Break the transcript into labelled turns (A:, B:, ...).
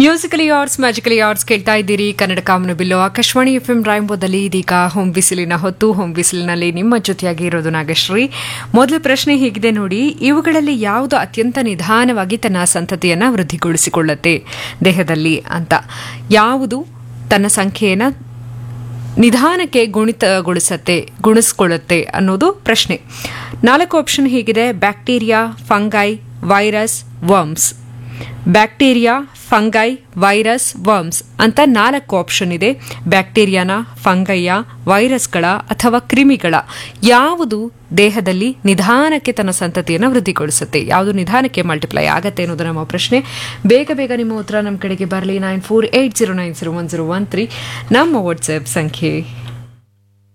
A: musically arts magically arts ಕೇಳ್ತಾ ಇದ್ದೀರಿ ಕನ್ನಡ ಕಾಮನ ಬಿಲ್ಲು ಆಕಾಶವಾಣಿ ಎಫ್ ಎಂ ರಾಯಂಬೋದಲ್ಲಿ ಇದೀಗ ಹೋಮ್ ಬಿಸಿಲಿನ ಹೊತ್ತು ಹೋಮ್ ಬಿಸಿಲಿನಲ್ಲಿ ನಿಮ್ಮ ಜೊತೆಯಾಗಿ ಇರೋದು ನಾಗಶ್ರೀ ಮೊದಲ ಪ್ರಶ್ನೆ ಹೀಗಿದೆ ನೋಡಿ ಇವುಗಳಲ್ಲಿ ಯಾವುದು ಅತ್ಯಂತ ನಿಧಾನವಾಗಿ ತನ್ನ ಸಂತತಿಯನ್ನು ವೃದ್ಧಿಗೊಳಿಸಿಕೊಳ್ಳುತ್ತೆ ದೇಹದಲ್ಲಿ ಅಂತ ಯಾವುದು ತನ್ನ ಸಂಖ್ಯೆಯನ್ನು ನಿಧಾನಕ್ಕೆ ಗುಣಿತಗೊಳಿಸತ್ತೆ ಗುಣಿಸ್ಕೊಳ್ಳುತ್ತೆ ಅನ್ನೋದು ಪ್ರಶ್ನೆ ನಾಲ್ಕು ಆಪ್ಷನ್ ಹೀಗಿದೆ bacteria fungi virus worms bacteria fungi virus worms ಅಂತ ನಾಲ್ಕು ಆಪ್ಷನ್ ಇದೆ ಬ್ಯಾಕ್ಟೀರಿಯಾನ ಫಂಗೈಯ ವೈರಸ್ಗಳ ಅಥವಾ ಕ್ರಿಮಿಗಳ ಯಾವುದು ದೇಹದಲ್ಲಿ ನಿಧಾನಕ್ಕೆ ತನ್ನ ಸಂತತಿಯನ್ನು ವೃದ್ಧಿಗೊಳಿಸುತ್ತೆ ಯಾವುದು ನಿಧಾನಕ್ಕೆ ಮಲ್ಟಿಪ್ಲೈ ಆಗತ್ತೆ ಅನ್ನೋದು ನಮ್ಮ ಪ್ರಶ್ನೆ ಬೇಗ ಬೇಗ ನಿಮ್ಮ ಉತ್ತರ ನಮ್ಮ ಕಡೆಗೆ ಬರಲಿ nine four eight zero nine zero one zero one three ನಮ್ಮ ವಾಟ್ಸ್ಆ್ಯಪ್ ಸಂಖ್ಯೆ